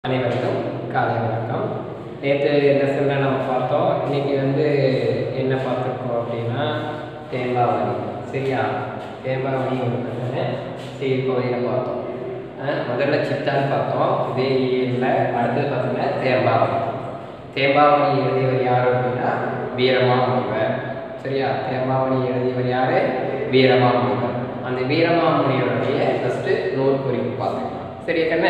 அனைவருக்கும் காலை வணக்கம் நேற்று லெசனில் நம்ம பார்த்தோம் இன்னைக்கு வந்து என்ன பார்த்துருக்கோம் அப்படின்னா தேம்பாவணி சரியா தேம்பாவணி ஒரு பிரச்சனை செய்திப்பகுதியில் பார்த்தோம் அஹ் முதல்ல சித்தான்னு பார்த்தோம் இதே இயலில் அடுத்தது பார்த்தீங்கன்னா தேம்பாவணி தேம்பாவணி எழுதியவர் யார் அப்படின்னா வீரமாமுனிவர் சரியா தேம்பாவணி எழுதியவர் யார் வீரமாமுனிவர் அந்த வீரமாமுனிவருடைய ஃபஸ்ட்டு நூல் குறிப்பு பார்த்துக்கலாம் சரியா கண்ணு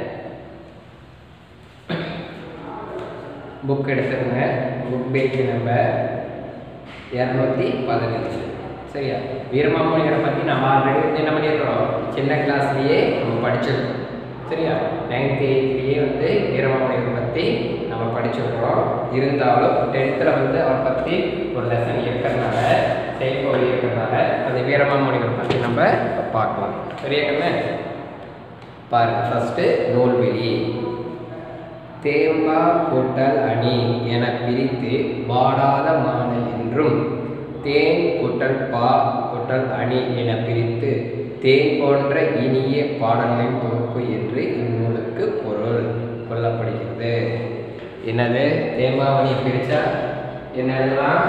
புக் எடுத்துருங்க புக் பேஜ் நம்பர் இரநூத்தி பதினஞ்சு சரியா வீரமாமுனியரை பற்றி நம்ம ஆல்ரெடி வந்து என்ன பண்ணியிருக்கிறோம் சின்ன கிளாஸ்லேயே நம்ம படிச்சிருக்கோம் சரியா நைன்த் எயித்லேயே வந்து வீரமாமுனியரை பற்றி நம்ம படிச்சிருக்கிறோம் இருந்தாலும் டென்த்தில் வந்து அவரை பற்றி ஒரு லெசன் இருக்கிறதுனால செயல்பொழி இருக்கிறதுனால அந்த வீரமாமுனியரை பற்றி நம்ம பார்க்கலாம் சரியா கண்ணு பாருங்க ஃபஸ்ட்டு நூல்வெளி தேம்பா கூட்டல் அணி என பிரித்து வாடாத மானை என்றும் தேன் கூட்டல் பா கூட்டல் அணி என பிரித்து தேன் போன்ற இனிய பாடல்களின் தொகுப்பு என்று இந்நூலுக்கு பொருள் கொள்ளப்படுகிறது என்னது தேம்பாவணியை பிரித்தா என்ன எழுதலாம்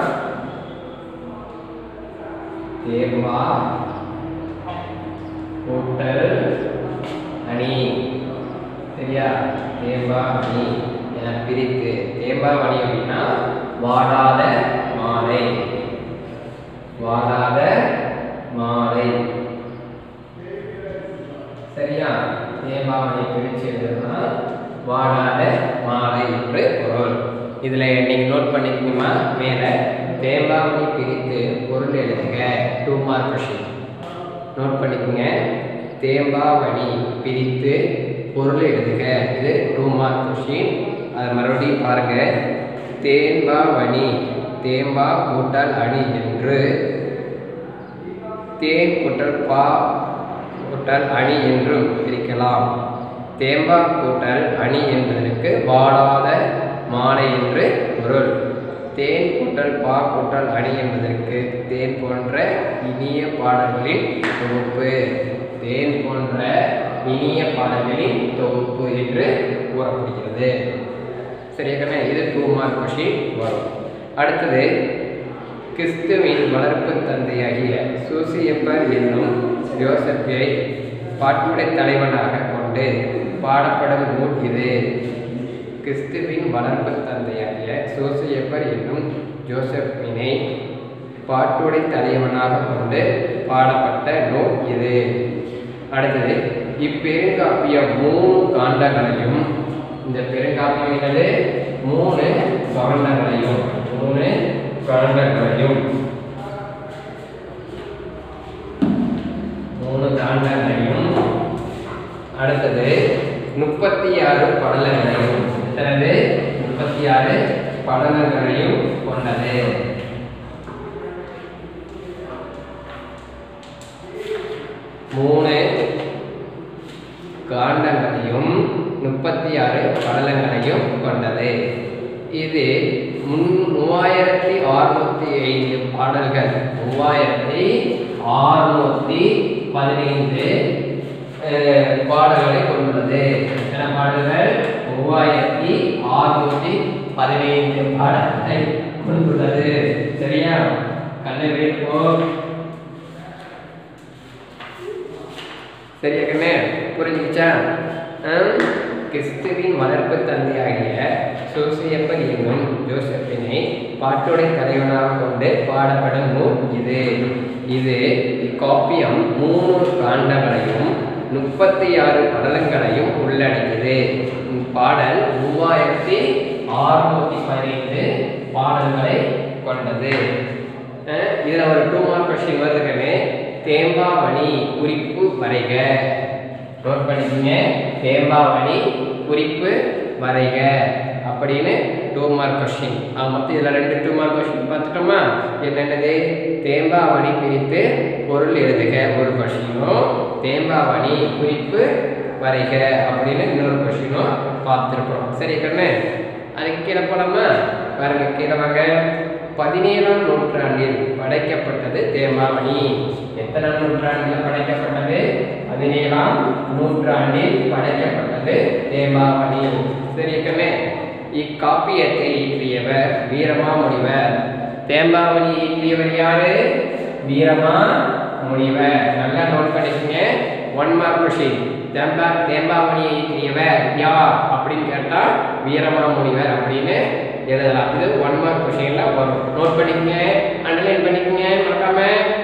தேம்பா கூட்டல் அணி சரியா தேம்பாவணி என பிரித்து தேம்பாவணி அப்படின்னா வாடாத மாலை வாடாத மாலை சரியா தேம்பாவணி பிரித்து எழுதுனா வாடாத மாலை என்று பொருள் இதில் நீங்கள் நோட் பண்ணிக்கணுமா மேலே தேம்பாவணி பிரித்து பொருள் எழுதுக டூ மார்க் கொஷின் நோட் பண்ணிக்கோங்க தேம்பாவணி பிரித்து பொருள் எழுதுக இது டூ மார்க் கொஷின் அதை மறுபடியும் பாருங்க தேம்பாவணி தேம்பா கூட்டல் அணி என்று தேன் கூட்டல் பா கூட்டல் அணி என்றும் பிரிக்கலாம் தேம்பா கூட்டல் அணி என்பதற்கு வாடாத மாலை என்று பொருள் தேன் கூட்டல் பா கூட்டல் அணி என்பதற்கு தேன் போன்ற இனிய பாடல்களின் தொகுப்பு தேன் போன்ற இனிய பாடல்களின் தொகுப்பு என்று கூறப்படுகிறது சரியா இது டூ மார்க் கொஷின் வரும் அடுத்தது கிறிஸ்துவின் வளர்ப்பு தந்தையாகிய சூசியப்பர் என்னும் யோசப்பை பாட்டுடை தலைவனாக கொண்டு பாடப்படும் நூல் இது கிறிஸ்துவின் வளர்ப்பு தந்தையாகிய சோசியப்பர் என்னும் ஜோசப்பினை பாட்டுடை தலைவனாக கொண்டு பாடப்பட்ட நூல் இது அடுத்தது இப்பெருங்காப்பியம் மூணு காண்டங்களையும் இந்த பெருங்காப்பியம் என்னது மூணு காண்டங்களையும் மூணு காண்டங்களையும் மூணு காண்டங்களையும் அடுத்தது முப்பத்தி ஆறு படலங்களையும் எத்தனது முப்பத்தி ஆறு படலங்களையும் கொண்டது மூணு காண்டங்களையும் முப்பத்தி ஆறு படலங்களையும் கொண்டது இது முன் மூவாயிரத்தி அறுநூத்தி ஐந்து பாடல்கள் மூவாயிரத்தி அறுநூத்தி பதினைந்து பாடல்களை கொண்டுள்ளது எத்தனை பாடல்கள் மூவாயிரத்தி அறுநூத்தி பதினைந்து பாடல்களை கொண்டுள்ளது சரியா கண்ணை வைப்போ சரியா கண்ணே புரிஞ்சுச்சா கிறிஸ்துவின் வளர்ப்பு தந்தையாகிய சோசியப்பன் என்னும் ஜோசப்பினை பாட்டுடை தலைவனாக கொண்டு பாடப்படும் நூல் இது இது இக்காப்பியம் மூணு காண்டங்களையும் முப்பத்தி ஆறு படலங்களையும் உள்ளடக்கியது பாடல் மூவாயிரத்தி அறுநூத்தி பதினைந்து பாடல்களை கொண்டது இதில் ஒரு டூ மார்க் கொஸ்டின் வருதுக்கமே தேம்பாவணி குறிப்பு வரைக நோட் பண்ணிக்கோங்க தேம்பாவணி குறிப்பு வரைக அப்படின்னு டூ மார்க் கொஸ்டின் மொத்தம் இதில் ரெண்டு டூ மார்க் கொஸ்டின் பார்த்துட்டோமா என்னென்னது தேம்பாவணி பிரித்து பொருள் எழுதுக ஒரு கொஸ்டினும் தேம்பாவணி குறிப்பு வரைக அப்படின்னு இன்னொரு கொஸ்டினும் பார்த்துருக்குறோம் சரி கண்ணு அதுக்கு கீழே போலாமா பாருங்க கீழே வாங்க பதினேழாம் நூற்றாண்டில் படைக்கப்பட்டது தேம்பாவணி எத்தனாம் நூற்றாண்டில் படைக்கப்பட்டது பதினேழாம் நூற்றாண்டில் படைக்கப்பட்டது தேம்பாவணி சரியக்கமே இக்காப்பியத்தை இயற்றியவர் வீரமாமுனிவர் தேம்பாவணி இயற்றியவர் யாரு வீரமா முனிவர் நல்லா நோட் பண்ணிக்கங்க ஒன் மார்க் கொஷின் தேம்பா தேம்பாவணியை இயற்றியவர் யார் அப்படின்னு கேட்டா வீரமாமுனிவர் அப்படின்னு எழுதலாம் இது ஒன் மார்க் கொஷின்ல வரும் நோட் பண்ணிக்கங்க அண்டர்லைன் பண்ணிக்கங்க மறக்காம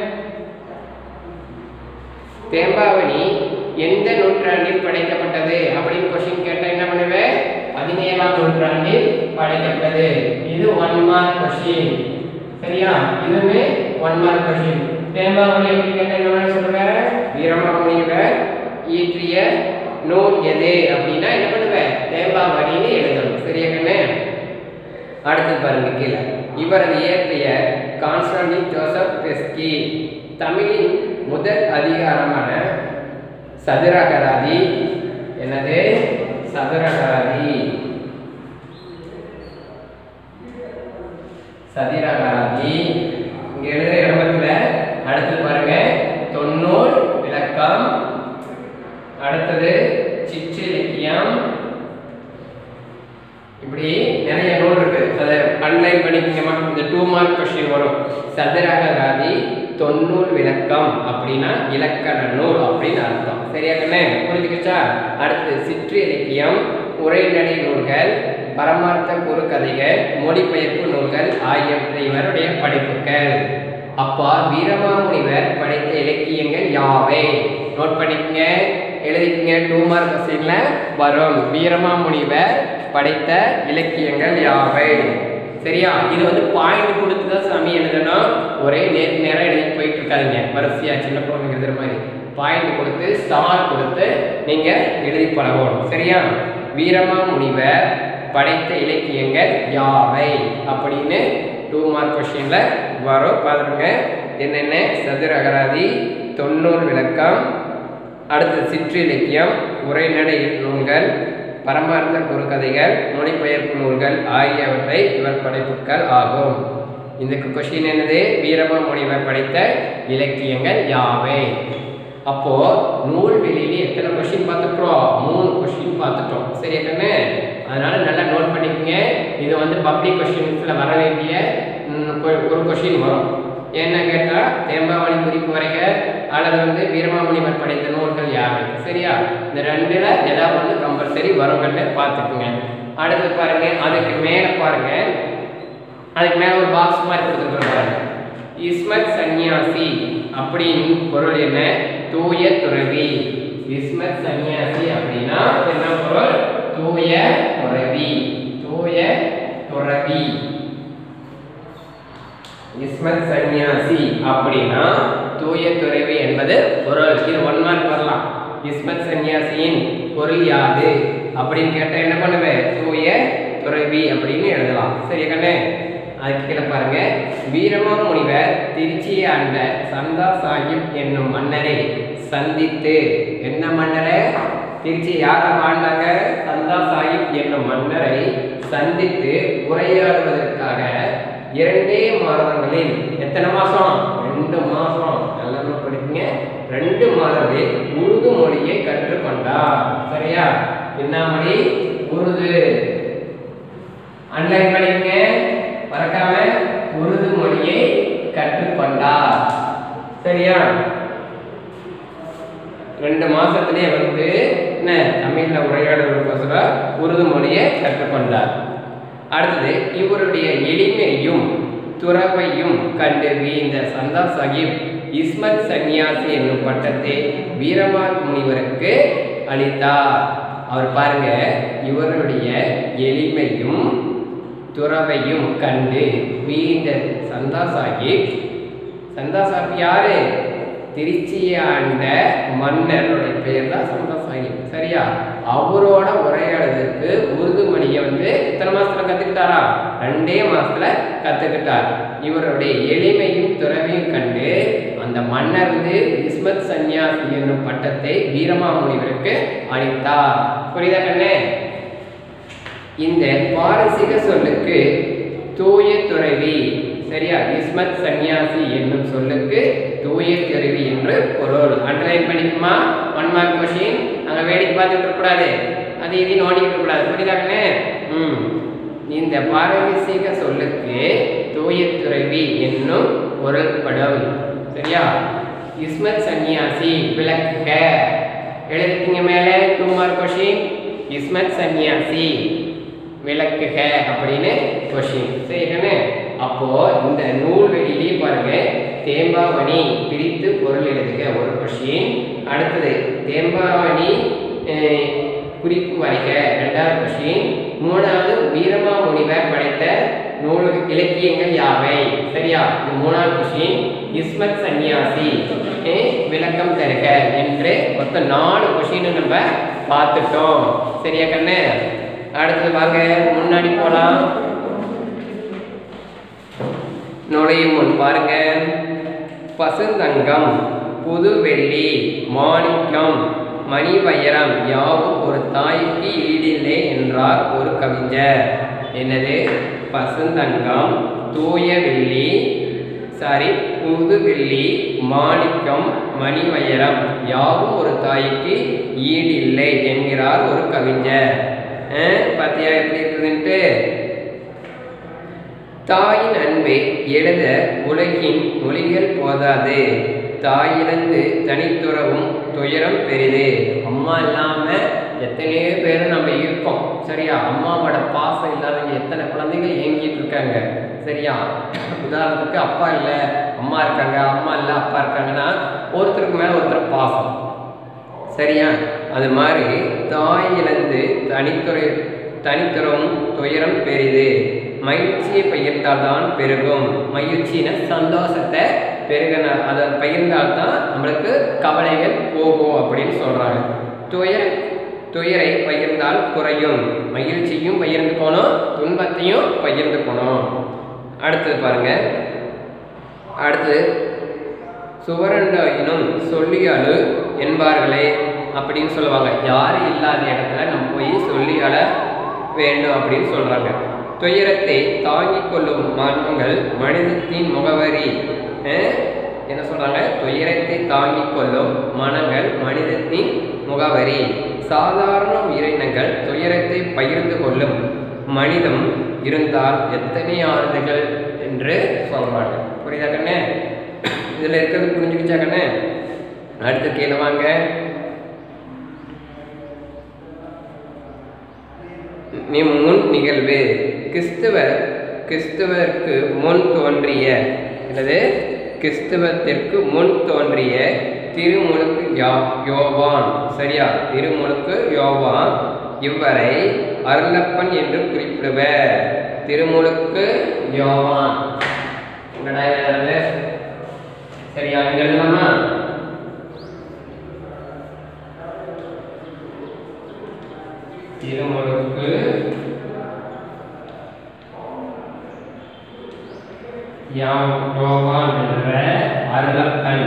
தேம்பாவணி எந்த நூற்றாண்டில் படைக்கப்பட்டது அப்படின்னு கொஸ்டின் கேட்டா என்ன பண்ணுவேன் பதினேழாம் நூற்றாண்டில் படைக்கப்பட்டது இது ஒன் மார்க் கொஸ்டின் சரியா இதுவுமே ஒன் மார்க் கொஸ்டின் தேம்பாவணி எப்படி கேட்டா என்ன சொல்லுவேன் வீரமாமுனிவர் இயற்றிய நூல் எது அப்படின்னா என்ன பண்ணுவேன் தேம்பாவணின்னு எழுதணும் சரியா கண்ணே அடுத்து பாருங்க கீழே இவரது இயற்றிய கான்ஸ்டன்டின் ஜோசப் பெஸ்கி தமிழின் முதல் அதிகாரமான சதுரகராதி என்னது சதுரகராதி சதுரகராதி இங்க எழுதுற இடத்துல அடுத்து பாருங்க தொண்ணூறு விளக்கம் அடுத்தது சிற்றிலக்கியம் இப்படி நிறைய நூல் இருக்கு அதை அன்லைன் பண்ணிக்கங்கம்மா இந்த டூ மார்க் கொஸ்டின் வரும் சதுரகராதி தொன்னூல் விளக்கம் அப்படின்னா இலக்கண நூல் அப்படின்னு அர்த்தம் சரியா கண்ணே புரிஞ்சுக்கிச்சா அடுத்தது சிற்று இலக்கியம் உரைநடை நூல்கள் பரமார்த்த குறுக்கதைகள் மொழிபெயர்ப்பு நூல்கள் ஆகியவற்றை இவருடைய படைப்புகள் அப்பா வீரமாமுனிவர் படைத்த இலக்கியங்கள் யாவை நோட் பண்ணிக்கங்க எழுதிக்கங்க டூ மார்க் கொஸ்டின்ல வரும் வீரமாமுனிவர் படைத்த இலக்கியங்கள் யாவை சரியா இது வந்து பாயிண்ட் கொடுத்து தான் சாமி எழுதணும் ஒரே நேர் நேரம் எழுதி போயிட்டு இருக்காதீங்க வரிசையா சின்ன குழந்தைங்க எழுதுற மாதிரி பாயிண்ட் கொடுத்து ஸ்டார் கொடுத்து நீங்க எழுதி பழகணும் சரியா வீரமாமுனிவர் படைத்த இலக்கியங்கள் யாவை அப்படின்னு டூ மார்க் கொஸ்டின்ல வரும் பாருங்க என்னென்ன சதுர அகராதி தொண்ணூறு விளக்கம் அடுத்தது சிற்றிலக்கியம் உரைநடை நூல்கள் பரமார்த்த குறுக்கதைகள் மொழிபெயர்ப்பு நூல்கள் ஆகியவற்றை இவர் படைப்புகள் ஆகும் இந்த கொஸ்டின் என்னது வீரமா முனிவர் படைத்த இலக்கியங்கள் யாவை அப்போ நூல் வெளியில எத்தனை கொஸ்டின் பார்த்துட்டோம் மூணு கொஸ்டின் பார்த்துட்டோம் சரியா கண்ணு அதனால நல்லா நோட் பண்ணிக்கங்க இது வந்து பப்ளிக் கொஸ்டின்ஸ்ல வர வேண்டிய ம், கொ- ஒரு கொஸ்டின் வரும் என்ன கேட்டா தேம்பாவளி குறிப்பு வரைக அல்லது வந்து வீரமாமுனிவர் படைத்த நூல்கள் யாவை சரியா இந்த ரெண்டுல ஏதாவது ஒன்று கம்பல்சரி வரும் கண்டு பார்த்துக்குங்க அடுத்து பாருங்க அதுக்கு மேல பாருங்க அதுக்கு மேல ஒரு பாக்ஸ் மாதிரி கொடுத்துருக்கோம் பாருங்க இஸ்மத் சந்நியாசி அப்படின்னு பொருள் என்ன தூய துறவி இஸ்மத் சந்நியாசி அப்படின்னா என்ன பொருள் தூய துறவி தூய துறவி இஸ்மத் சந்நியாசி அப்படின்னா தூய துறவி என்பது பொருள் இது ஒன் மார்க் வரலாம் இஸ்மத் சந்நியாசியின் பொருள் யாது அப்படின்னு கேட்டா என்ன பண்ணுவேன் தூய துறவி அப்படின்னு எழுதலாம் சரியா கண்ணே அதுக்கு கீழே பாருங்க வீரமா முனிவர் திருச்சியை ஆண்ட சந்தா சாஹிப் என்னும் மன்னரை சந்தித்து என்ன மன்னரை திருச்சி யாரை ஆண்டாங்க சந்தா சாஹிப் என்னும் மன்னரை சந்தித்து உரையாடுவதற்காக இரண்டே மாதங்களில் எத்தனை மாசம் ரெண்டு மாசம் எல்லாமே படிப்பீங்க ரெண்டு மாதங்களில் உருது மொழியை கற்றுக்கொண்டார் சரியா என்ன மொழி உருது அன்லைன் பண்ணிக்கங்க மறக்காம உருது மொழியை கற்றுக்கொண்டார் சரியா ரெண்டு மாசத்திலே வந்து என்ன தமிழ்ல உரையாடுவதற்கோசரம் உருது மொழியை கற்றுக்கொண்டார் அடுத்தது இவருடைய எளிமையும் துறவையும் கண்டு வீழ்ந்த சந்தா சாஹிப் இஸ்மத் சந்நியாசி என்னும் பட்டத்தை வீரமா முனிவருக்கு அளித்தார் அவர் பாருங்க இவருடைய எளிமையும் துறவையும் கண்டு வீழ்ந்த சந்தா சாஹிப் சந்தா சாஹிப் யாரு திருச்சியை ஆண்ட மன்னருடைய பெயர் தான் சந்தா சாஹிப் சரியா அவரோட உரையாடுறதுக்கு உருது மொழியை வந்து எத்தனை மாசத்துல கத்துக்கிட்டாரா ரெண்டே மாசத்துல கத்துக்கிட்டார் இவருடைய எளிமையும் துறவையும் கண்டு அந்த மன்னர் வந்து இஸ்மத் சந்நியாசி என்னும் பட்டத்தை வீரமாமுனிவருக்கு அளித்தார் புரியுதா கண்ணே இந்த பாரசீக சொல்லுக்கு தூய துறவி சரியா இஸ்மத் சந்நியாசி என்னும் சொல்லுக்கு தூய கருவி என்று பொருள் அண்டர்லைன் பண்ணிக்குமா ஒன் மார்க் கொஷின் அங்கே வேடிக்கை பார்த்துட்டு இருக்கக்கூடாது அது இதையும் நோண்டிக்கிட்டு இருக்கக்கூடாது புரியுதாங்கண்ணே ம் இந்த பாரவீசிக சொல்லுக்கு தூய துறவி என்னும் பொருள்படும் சரியா இஸ்மத் சன்னியாசி விளக்குக எழுதிட்டீங்க மேலே டூ மார்க் கொஷின் இஸ்மத் சன்னியாசி விளக்குக அப்படின்னு கொஷின் சரிங்கண்ணே அப்போ இந்த நூல் வெளியிலேயே பாருங்க தேம்பாவணி பிரித்து பொருள் எழுதுக ஒரு கொஷின் அடுத்தது தேம்பாவணி அஹ், குறிப்பு வரைக ரெண்டாவது கொஷின் மூணாவது வீரமா முனிவர் படைத்த நூல் இலக்கியங்கள் யாவை சரியா இது மூணாவது கொஷின் இஸ்மத் சன்னியாசி அஹ், விளக்கம் தருக என்று மொத்தம் நாலு கொஷின் நம்ம பார்த்துட்டோம் சரியா கண்ணு அடுத்தது வாங்க முன்னாடி போலாம் நுழையும் முன் பாருங்க பசுந்தங்கம் புதுவெள்ளி மாணிக்கம் மணி வைரம் யாவும் ஒரு தாய்க்கு ஈடில்லை என்றார் ஒரு கவிஞர் என்னது பசுந்தங்கம் தூய வெள்ளி சாரி புது வெள்ளி மாணிக்கம் மணி வைரம் யாவும் ஒரு தாய்க்கு ஈடில்லை என்கிறார் ஒரு கவிஞர் அஹ், பாத்தியா எப்படி இருக்குதுன்ட்டு தாயின் அன்பை எழுத உலகின் மொழிகள் போதாது தாயிலிருந்து தனித்துறவும் துயரம் பெரிது அம்மா இல்லாம எத்தனையோ பேர் நம்ம இருக்கோம் சரியா அம்மாவோட பாசம் இல்லாதவங்க எத்தனை குழந்தைகள் ஏங்கிட்டு இருக்காங்க சரியா உதாரணத்துக்கு அப்பா இல்லை அம்மா இருக்காங்க அம்மா இல்லை அப்பா இருக்காங்கன்னா ஒருத்தருக்கு மேல ஒருத்தர் பாசம் சரியா அது மாதிரி தாயிலிருந்து தனித்துறை தனித்துறம் துயரம் பெரிது மகிழ்ச்சியை பகிர்ந்தால்தான் பெருகும் மகிழ்ச்சின சந்தோஷத்தை பெருகின அதை பகிர்ந்தால்தான் நம்மளுக்கு கவலைகள் போகும் அப்படின்னு சொல்றாங்க துயர துயரை பகிர்ந்தால் குறையும் மகிழ்ச்சியும் பகிர்ந்துக்கணும் துன்பத்தையும் பகிர்ந்துக்கணும் அடுத்தது பாருங்க அடுத்தது சுவரண்டாயினும் சொல்லியாளு என்பார்களே அப்படின்னு சொல்லுவாங்க யாரும் இல்லாத இடத்துல நம்ம போய் சொல்லியாள வேண்டும் அப்படின்னு சொல்றாங்க துயரத்தை தாங்கிக் கொள்ளும் மனங்கள் மனிதத்தின் முகவரி அஹ், என்ன சொல்றாங்க துயரத்தை தாங்கிக் கொள்ளும் மனங்கள் மனிதத்தின் முகவரி சாதாரண உயிரினங்கள் துயரத்தை பகிர்ந்து கொள்ளும் மனிதம் இருந்தால் எத்தனை ஆறுதல்கள் என்று சொல்றாங்க புரியுதா கண்ணே இதுல இருக்கிறது புரிஞ்சுக்கிச்சா கண்ணே அடுத்து கீழே வாங்க நீ முன் நிகழ்வு கிறிஸ்துவர் கிறிஸ்துவருக்கு முன் தோன்றிய அல்லது கிறிஸ்துவத்திற்கு முன் தோன்றிய திருமுழுக்கு யா யோவான் சரியா திருமுழுக்கு யோவான் இவரை அருளப்பன் என்று குறிப்பிடுவர் திருமுழுக்கு யோவான் என்னடா எழுதுறது சரியா இங்க எழுதலாமா திருமுழுக்கு யாம் யோவான் என்ற அருளப்பன்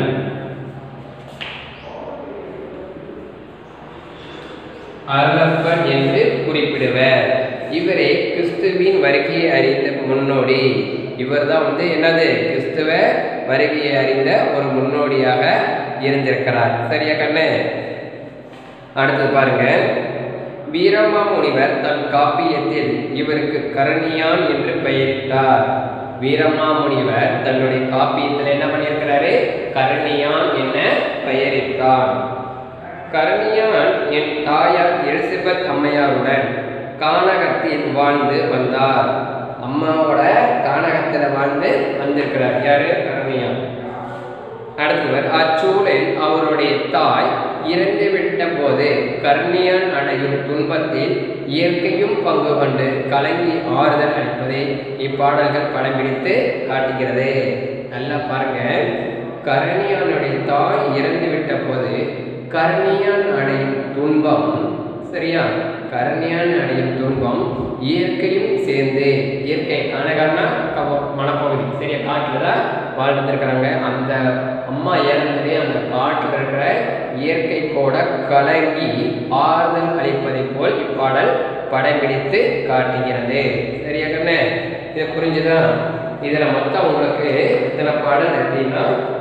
அருளப்பன் என்று குறிப்பிடுவர் இவரே கிறிஸ்துவின் வருகையை அறிந்த முன்னோடி இவர்தான் வந்து என்னது கிறிஸ்துவ வருகையை அறிந்த ஒரு முன்னோடியாக இருந்திருக்கிறார் சரியா கண்ணு அடுத்தது பாருங்க வீரமா முனிவர் தன் காப்பியத்தில் இவருக்கு கரணியான் என்று பெயரிட்டார் வீரமா முனிவர் தன்னுடைய காப்பியத்தில் என்ன பண்ணியிருக்கிறாரு கரணியான் என பெயரிட்டார் கரணியான் என் தாயார் எலிசபெத் அம்மையாருடன் கானகத்தில் வாழ்ந்து வந்தார் அம்மாவோட கானகத்தில் வாழ்ந்து வந்திருக்கிறார் யாரு கரணியான் அடுத்தவர் அச்சூழலில் அவருடைய தாய் இறந்துவிட்ட போது கர்ணியான் அடையும் துன்பத்தில் இயற்கையும் பங்கு கொண்டு கலங்கி ஆறுதல் அளிப்பதை இப்பாடல்கள் படம் பிடித்து காட்டுகிறது நல்லா பாருங்க கரணியானுடைய தாய் இறந்துவிட்ட போது கரணியான் அடையும் துன்பம் சரியா கரணியான் அடையும் துன்பம் இயற்கையும் சேர்ந்து இயற்கை காணகாரனா மனப்பகுதி சரியா காட்டில் தான் வாழ்ந்துருக்கிறாங்க அந்த அம்மா இறந்ததே அந்த காட்டில் இருக்கிற இயற்கை கூட கலங்கி ஆறுதல் அளிப்பதை போல் இப்பாடல் படம் பிடித்து காட்டுகிறது சரியா கண்ணே இதை புரிஞ்சுதா இதில் மொத்தம் உங்களுக்கு இத்தனை பாடல் எப்படின்னா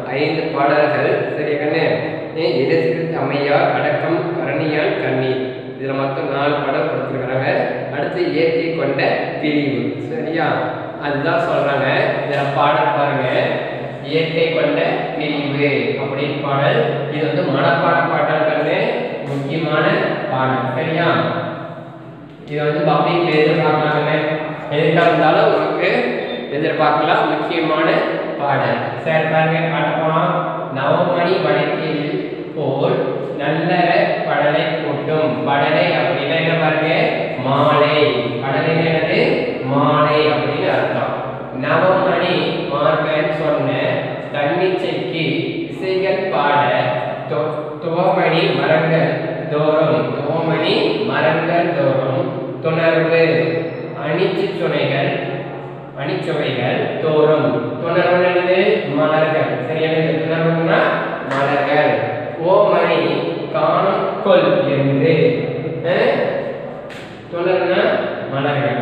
ஐந்து பாடல்கள் சரியா கண்ணு இடசிறுத்து அம்மையார் அடக்கம் கரணியான் கண்ணி இதில் மொத்தம் நாலு பாடல் கொடுத்துருக்குறாங்க அடுத்து இயற்கை கொண்ட பிரிவு சரியா அதுதான் சொல்றாங்க இதில் பாடல் பாருங்க இயற்கை கொண்ட பிரிவு அப்படின்னு பாடல் இது வந்து மனப்பாட பாடல் கண்ணு முக்கியமான பாடல் சரியா இது வந்து பப்ளிக்ல எதிர்பார்க்கலாமே எதுக்காக இருந்தாலும் உங்களுக்கு எதிர்பார்க்கலாம் முக்கியமான பாடல் சரி பாருங்க பாட்ட போலாம் நவமணி வடக்கில் போல் நல்லற படலை கூட்டும் படலை அப்படின்னா என்ன பாருங்க மாலை படலை என்னது மாலை அப்படின்னு அர்த்தம் நவமணி மார்பன் சொன்ன தன்னிச்சைக்கு இசைகள் பாட தொ- துவமணி மரங்கள் தோறும் துவமணி மரங்கள் தோறும் துணர்வு அணிச்சு சுனைகள் அணிச்சுவைகள் தோறும் துணர்வு என்னது மலர்கள் சரியானது துணர்வுன்னா மலர்கள் ஓமணி காணும் கொல் என்று அஹ், துணர்னா மலர்கள்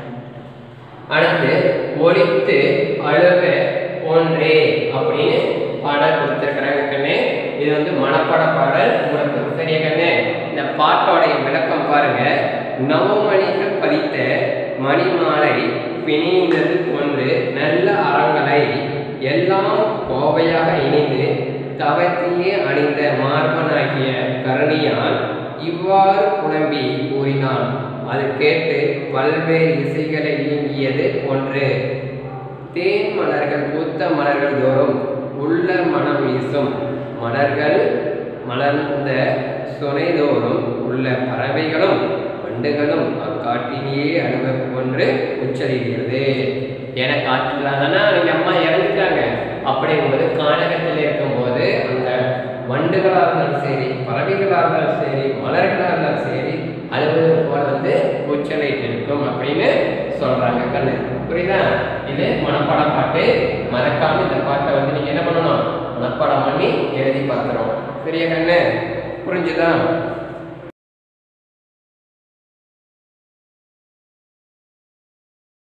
அடுத்து ஒழித்து அழுவ ஒன்றே அப்படின்னு பாடல் கொடுத்துருக்குறாங்க கண்ணு இது வந்து மனப்பாட பாடல் உங்களுக்கு சரியா கண்ணு இந்த பாட்டோடைய விளக்கம் பாருங்க நவமணிகள் பதித்த மணிமாலை பிணிந்தது போன்று நல்ல அறங்களை எல்லாம் கோவையாக இணைந்து தவத்தியே அணிந்த மார்பனாகிய கரணியான் இவ்வாறு புலம்பி கூறினான் அது கேட்டு பல்வேறு இசைகளை இயங்கியது ஒன்று தேன் மலர்கள் பூத்த மலர்கள் தோறும் உள்ள மனம் வீசும் மலர்கள் மலர்ந்த சுனைதோறும் உள்ள பறவைகளும் வண்டுகளும் அக்காட்டிலேயே அழுவ போன்று உச்சரிக்கிறது என காற்றில் தானே அவங்க அம்மா இறந்துட்டாங்க அப்படிங்கும்போது கானகத்தில் இருக்கும்போது அந்த வண்டுகளாக இருந்தாலும் சரி பறவைகளாக இருந்தாலும் சரி மலர்களாக இருந்தாலும் சரி அழுவது போல வந்து உச்சரிட்டு இருக்கும் அப்படின்னு சொல்றாங்க கண்ணு புரியுதா இது மனப்பாட பாட்டு மறக்காம இந்த பாட்டை வந்து நீங்க என்ன பண்ணணும் மனப்பாடம் பண்ணி எழுதி பார்த்துரும் சரியா கண்ணு புரிஞ்சுதா